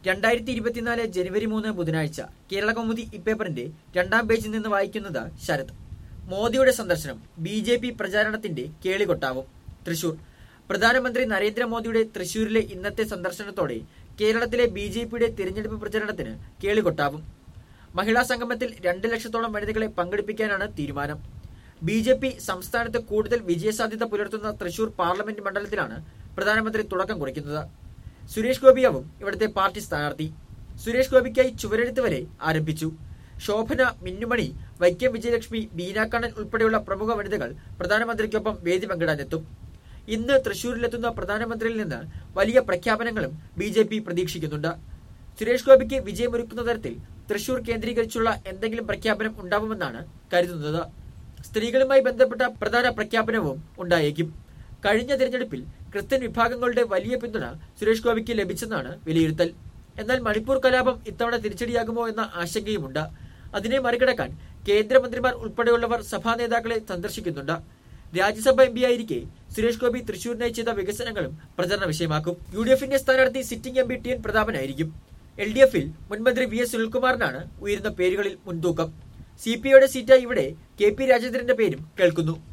രണ്ടായിരത്തി ഇരുപത്തിനാല് ജനുവരി മൂന്ന് ബുധനാഴ്ച കേരള കൗമുദി ഇപ്പേപ്പറിന്റെ രണ്ടാം പേജിൽ നിന്ന് വായിക്കുന്നത് ശരത് മോദിയുടെ സന്ദർശനം ബി ജെ പി പ്രചാരണത്തിന്റെ കേളികൊട്ടാവും തൃശൂർ പ്രധാനമന്ത്രി നരേന്ദ്രമോദിയുടെ തൃശൂരിലെ ഇന്നത്തെ സന്ദർശനത്തോടെ കേരളത്തിലെ ബി ജെ പിയുടെ തിരഞ്ഞെടുപ്പ് പ്രചരണത്തിന് കേളികൊട്ടാവും മഹിളാ സംഗമത്തിൽ രണ്ട് ലക്ഷത്തോളം വനിതകളെ പങ്കെടുപ്പിക്കാനാണ് തീരുമാനം ബി ജെ പി സംസ്ഥാനത്ത് കൂടുതൽ വിജയസാധ്യത പുലർത്തുന്ന തൃശൂർ പാർലമെന്റ് മണ്ഡലത്തിലാണ് പ്രധാനമന്ത്രി തുടക്കം കുറിക്കുന്നത് സുരേഷ് ഗോപിയാവും ഇവിടുത്തെ പാർട്ടി സ്ഥാനാർത്ഥി സുരേഷ് ഗോപിക്കായി ചുവരെഴുത്ത് വരെ ആരംഭിച്ചു ശോഭന മിന്നുമണി വൈക്കം വിജയലക്ഷ്മി ബീനാക്കണ്ണൻ ഉൾപ്പെടെയുള്ള പ്രമുഖ വനിതകൾ പ്രധാനമന്ത്രിക്കൊപ്പം വേദി പങ്കിടാനെത്തും ഇന്ന് തൃശൂരിലെത്തുന്ന പ്രധാനമന്ത്രിയിൽ നിന്ന് വലിയ പ്രഖ്യാപനങ്ങളും ബി ജെ പി പ്രതീക്ഷിക്കുന്നുണ്ട് സുരേഷ് ഗോപിക്ക് വിജയമൊരുക്കുന്ന തരത്തിൽ തൃശൂർ കേന്ദ്രീകരിച്ചുള്ള എന്തെങ്കിലും പ്രഖ്യാപനം ഉണ്ടാവുമെന്നാണ് കരുതുന്നത് സ്ത്രീകളുമായി ബന്ധപ്പെട്ട പ്രധാന പ്രഖ്യാപനവും ഉണ്ടായേക്കും കഴിഞ്ഞ തിരഞ്ഞെടുപ്പിൽ ക്രിസ്ത്യൻ വിഭാഗങ്ങളുടെ വലിയ പിന്തുണ സുരേഷ് ഗോപിക്ക് ലഭിച്ചെന്നാണ് വിലയിരുത്തൽ എന്നാൽ മണിപ്പൂർ കലാപം ഇത്തവണ തിരിച്ചടിയാകുമോ എന്ന ആശങ്കയുമുണ്ട് അതിനെ മറികടക്കാൻ കേന്ദ്രമന്ത്രിമാർ ഉൾപ്പെടെയുള്ളവർ സഭാ നേതാക്കളെ സന്ദർശിക്കുന്നുണ്ട് രാജ്യസഭ എം ആയിരിക്കെ സുരേഷ് ഗോപി തൃശൂരിനായി ചെയ്ത വികസനങ്ങളും പ്രചരണ വിഷയമാക്കും യു ഡി എഫിന്റെ സ്ഥാനാർത്ഥി sitting M P T N പ്രതാപനായിരിക്കും എൽ ഡി എഫിൽ മുൻമന്ത്രി വി എസ് സുനിൽകുമാറിനാണ് ഉയരുന്ന പേരുകളിൽ മുൻതൂക്കം സി പി ഐയുടെ സീറ്റായി ഇവിടെ കെ പി രാജേന്ദ്രന്റെ പേരും കേൾക്കുന്നു